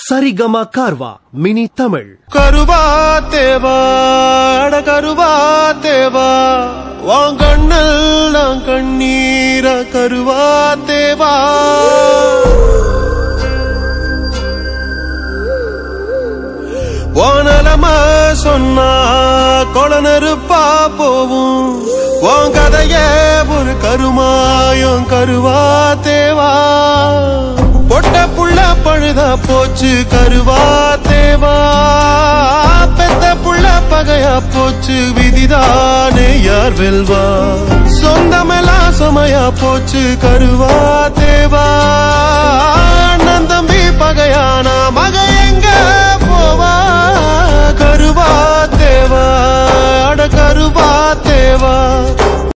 Saregama கார்வா mini Tamil கருவா தேவா அட கருவா தேவா வான் கண்ணல் நான் கண்ணீர கருவா தேவா வானலம சொன்னா கொள நெருப்பா போவும் உன் கதைய ஒரு கருமாயம் கருவா தேவா பொட்ட புள்ள பழுதா போச்சு கருவா தேவா பெத்த புள்ள பகையா போச்சு விதிதானே யார் வெல்வா சொந்தமெல்லாம் சுமையா போச்சு கருவா தேவா அண்ணன் தம்பி பகையானா மக எங்க போவா கருவா தேவா அட கருவா தேவா